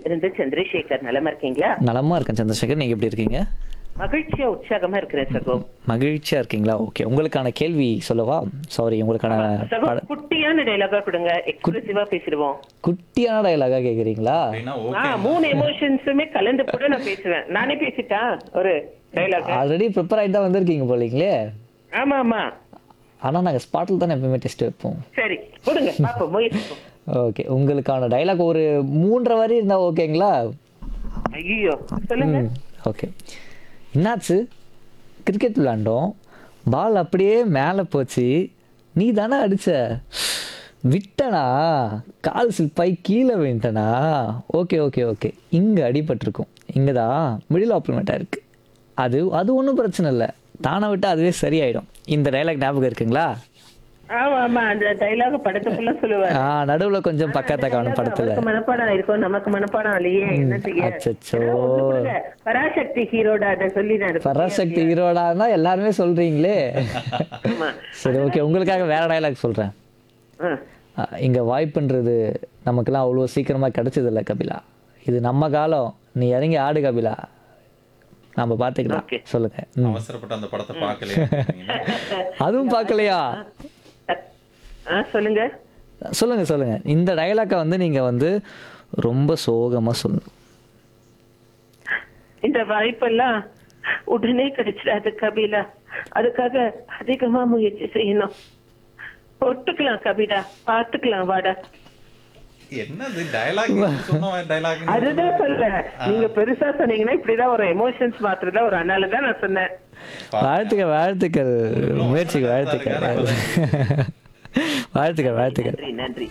இருந்து சந்திரசேகர் நலமா இருக்கீங்களா நலமா இருக்கேன் சந்திரசேகர் நீங்க எப்படி இருக்கீங்க மகிழ்ச்சியா உற்சாகமா இருக்கிறேன் சகோ மகிழ்ச்சியா இருக்கீங்களா ஓகே உங்களுக்கான கேள்வி சொல்லவா சாரி உங்களுக்கான சகோ பட- குட்டியான டைலாகா கொடுங்க எக்ஸ்பிரசிவா பேசிடுவோம் குட்டியான டயலாகா கேக்குறீங்களா அப்படின்னா ஆ ஓகே மூணு எமோஷன்ஸுமே கலந்து கூட நான் பேசுவேன் நானே பேசிட்டா ஒரு டைலாக் ஆல்ரெடி ப்ரிப்பேர் ஆகிட்டு தான் வந்திருக்கீங்க போலீங்களே ஆமா ஆமா ஆனா நாங்க ஸ்பாட்டில் தானே எப்பவுமே டெஸ்ட் வைப்போம் சரி கொடுங்க பாப்போம் முயற்சிப்போம் ஓகே உங்களுக்கான டைலாக் ஒரு மூன்றரை வரி இருந்தா ஓகேங்களா ஐயோ சொல்லுங்க ம் ஓகே என்னாச்சு கிரிக்கெட் விளாண்டோம் பால் அப்படியே மேலே போச்சு நீ தானே அடிச்ச விட்டனா கால் சில்பாய் கீழே விட்டனா ஓகே ஓகே ஓகே இங்கே அடிபட்டிருக்கும் இங்கே தான் மிடில் ஆப்ளிமெண்ட்டாக இருக்குது அது அது ஒன்றும் பிரச்சனை இல்லை தானே விட்டால் அதுவே சரியாயிடும் இந்த டைலாக் ஞாபகம் இருக்குங்களா ஆமா ஆமா அந்த டைலாக் படத்துக்குள்ள சொல்லுவாரு ஆ நடுவில் கொஞ்சம் பக்கத்தை காணும் படத்தில் அவருக்கு மனப்பாடம் இருக்கும் நமக்கு மனப்பாடம் இல்லையே என்ன செய்ய அச்சச்சோ. ஏதோ ஒண்ணு கொடுங்க. பராசக்தி ஹீரோட அதை சொல்லி நான் பராசக்தி ஹீரோடான்னா எல்லாருமே சொல்கிறீங்களே ஆமா சரி ஓகே உங்களுக்காக வேற டைலாக் சொல்கிறேன் ஆ. இங்கே வாய்ப்புன்றது நமக்கெல்லாம் அவ்வளோ சீக்கிரமாக கிடைச்சதில்ல கபிலா இது நம்ம காலம் நீ இறங்கி ஆடு கபிலா நம்ம பார்த்துக்கலாம் Okay. சொல்லுங்க ம். அவசரப்பட்டு அந்த படத்தை பார்க்கலையா அதுவும் பார்க்கலையா ஆ சொல்லுங்க சொல்லுங்க சொல்லுங்க இந்த டைலாக்கை வந்து நீங்க வந்து ரொம்ப சோகமா சொல்லணும் இந்த வாய்ப்பெல்லாம் உடனே கிடைச்சிடாது கபிலா அதுக்காக அதிகமா முயற்சி செய்யணும் ஒட்டுக்கலாம் கபிலா பாத்துக்கலாம் வாடா என்னது டயலாக் சொன்ன டயலாக் அதுதான் சொல்றேன் நீங்க பெருசா சொன்னீங்கன்னா இப்படிதான் ஒரு எமோஷன்ஸ் மாத்துறதா ஒரு அண்ணால தான் நான் சொன்னேன் வாழ்த்துக்கள் வாழ்த்துக்கள் முயற்சிக்கு வாழ்த்துக்கள் வாழ்த்துக்கள் வாழ்த்துக்கள் நன்றி நன்றி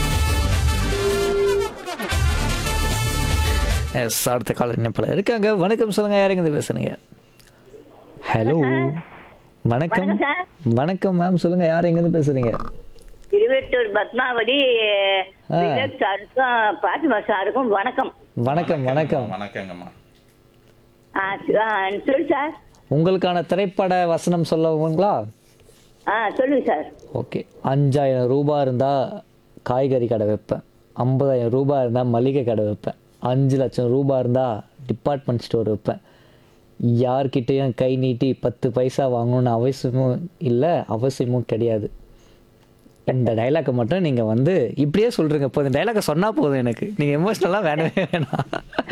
எஸ் அடுத்த கால இணைப்பில் இருக்காங்க வணக்கம் சொல்லுங்க யாருங்க இருந்து பேசுறீங்க ஹலோ வணக்கம் வணக்கம் மேம் சொல்லுங்க யார் எங்கேருந்து பேசுறீங்க திருவெட்டூர் பத்மாவதி ஆ. விவேக் சாருக்கும் பாத்திமா சாருக்கும் வணக்கம் வணக்கம் வணக்கம் வணக்கங்கம்மா ஆ, ஆ, சொல்லு சார் உங்களுக்கான திரைப்பட வசனம் சொல்லவுங்களா ஆ சொல்லுங்க சார் ஓகே அஞ்சாயிரம் ரூபாய் இருந்தால் காய்கறி கடை வைப்பேன் ஐம்பதாயிரம் ரூபாய் இருந்தால் மளிகை கடை வைப்பேன் அஞ்சு லட்சம் ரூபாய் இருந்தால் டிபார்ட்மெண்ட் ஸ்டோர் வைப்பேன் யார்கிட்டயும் கை நீட்டி பத்து பைசா வாங்கணும்னு அவசியமும் இல்லை அவசியமும் கிடையாது இந்த டைலாக்கை மட்டும் நீங்கள் வந்து இப்படியே சொல்கிறீங்க இப்போ இந்த டைலாக்கை சொன்னால் போதும் எனக்கு நீங்கள் எமோஷ்னலாக வேணவே வேணாம்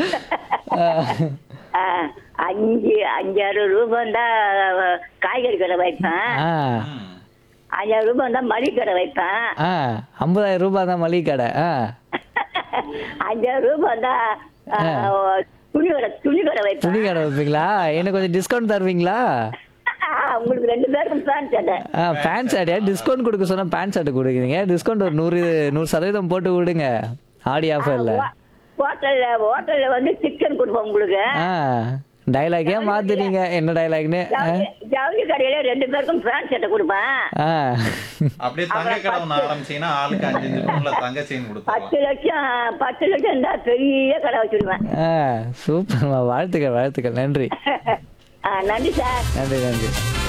ஆ, அஞ்சு அஞ்சாயிரம் ரூபாய் தான் காய்கறி கடை வைப்பேன் ஆ அஞ்சாயிரம் ரூபாய் தான் மளிகை கடை வைப்பேன் ஆ ஐம்பதாயிரம் ரூபாய் தான் மளிகை கடை ஆ அஞ்சாயிரம் ரூபாய் தான் ஆ, துணி கடை துணி கடை வைப்பேன் துணி கடை வைப்பீங்களா எனக்கு கொஞ்சம் டிஸ்கவுண்ட் தருவீங்களா உங்களுக்கு ரெண்டு பேருக்கும் தான் கேட்டேன் ஆ பேண்ட் ஷர்ட் டிஸ்கவுண்ட் கொடுக்க சொன்னா பேண்ட் ஷர்ட் கொடுக்குறீங்க டிஸ்கவுண்ட் ஒரு நூறு நூறு சதவீதம் போட்டு விடுங்க ஆடி ஆஃபர்ல ஹோட்டல்ல ஹோட்டல்ல வந்து சிக்கன் கொடுப்போம் உங்களுக்கு ஆ டைலாக்கே மாத்துறீங்க என்ன டைலாக்னு ஜவுளி- ஜவுளி கடையில ரெண்டு பேருக்கும் பேண்ட் ஷர்ட்டை கொடுப்பேன் ஆ அப்படியே தங்க கடை ஒண்ணு ஆரம்பிச்சீங்கன்னா ஆளுக்கு அஞ்சு அஞ்சு பவுன்ல தங்க செயின் கொடுத்துருவோம் பத்து லட்சம் பத்து லட்சம் இருந்தா பெரிய கடை வச்சிருவேன் ஆ சூப்பர்மா வாழ்த்துக்கள் வாழ்த்துக்கள் நன்றி ஆ, நன்றி சார் நன்றி நன்றி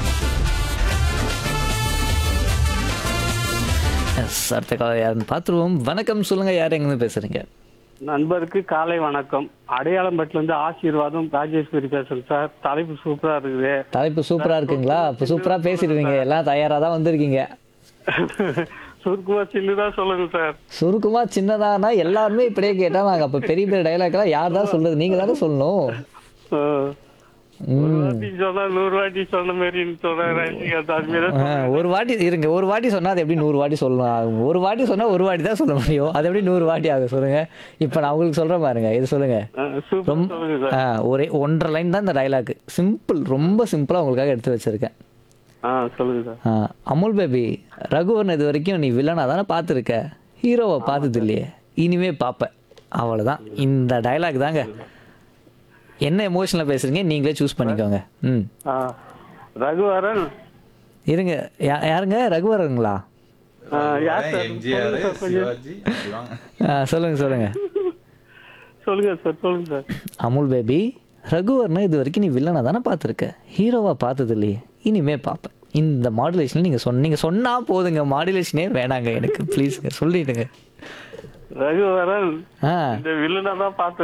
எஸ் அடுத்த காலம் யாருன்னு பார்த்துருவோம் வணக்கம் சொல்லுங்க யார் எங்கேருந்து பேசுறீங்க நண்பருக்கு காலை வணக்கம் அடையாளம்பட்டில இருந்து ஆசீர்வாதம் ராஜேஸ்வரி பேசுறேன் சார் தலைப்பு சூப்பரா இருக்குது தலைப்பு சூப்பரா இருக்குங்களா இப்போ சூப்பரா பேசிடுவீங்க எல்லாம் தயாரா தான் வந்திருக்கீங்க சுருக்குமா சின்னதா சொல்லுங்க சார் சுருக்கமா சின்னதானா எல்லாருமே இப்படியே கேட்டா நாங்க அப்ப பெரிய பெரிய டைலாக்லாம் யார் தான் சொல்றது நீங்க தானே சொல்லணும் ஆ. ஒரு வாட்டி சொன்னா நூறு வாட்டி சொன்ன மாதிரி சொல்றேன் ரஜினிகாந்த் அது மாதிரி ஆ, ஒரு வாட்டி இருங்க ஒரு வாட்டி சொன்னா அது எப்படி நூறு வாட்டி சொல்லணும் ஆகும்? ஒரு வாட்டி சொன்னா ஒரு வாட்டி தான் சொல்ல முடியும் அது எப்படி நூறு வாட்டி ஆகும் சொல்லுங்க இப்ப நான் உங்களுக்கு சொல்றேன் பாருங்க இது சொல்லுங்க சூப்பர் ரொம்ப சொல்லுங்க சார் ஆ, ஒரே ஒன்றரை லைன் தான் இந்த டைலாக் சிம்பிள் ரொம்ப சிம்பிளா உங்களுக்காக எடுத்து வச்சிருக்கேன் ஆ சொல்லுங்க சார் ஆ, அமுல் பேபி ரகுவரன் இது வரைக்கும் நீ வில்லனா தானே பார்த்துருக்க ஹீரோவை பார்த்தது இல்லையே இனிமே பார்ப்ப அவ்வளவுதான் இந்த டைலாக் தாங்க என்ன எமோஷனில் பேசுறீங்க நீங்களே சூஸ் பண்ணிக்கோங்க ம் ஆ ரகுவரன் இருங்க யா- யாருங்க ரகுவரனுங்களா ஆ, யார் சார் எம்ஜிஆர் சொல்லுங்க சார் கொஞ்சம். சிவாஜி அப்படி வாங்க. ஆ, சொல்லுங்க சொல்லுங்க சொல்லுங்க சார் சொல்லுங்க சார் அமுல் பேபி ரகுவரனை இது வரைக்கும் நீ வில்லனை தானே பார்த்துருக்க ஹீரோவா பார்த்தது இல்லையே இனிமே பார்ப்பேன் இந்த மாடுலேஷன் நீங்கள் சொன்னீங்க சொன்னா போதுங்க மாடுலேஷனே வேணாங்க எனக்கு ப்ளீஸுங்க சொல்லிடுங்க ரகுவரன் ஆ இந்த வில்லனை தான் பார்த்து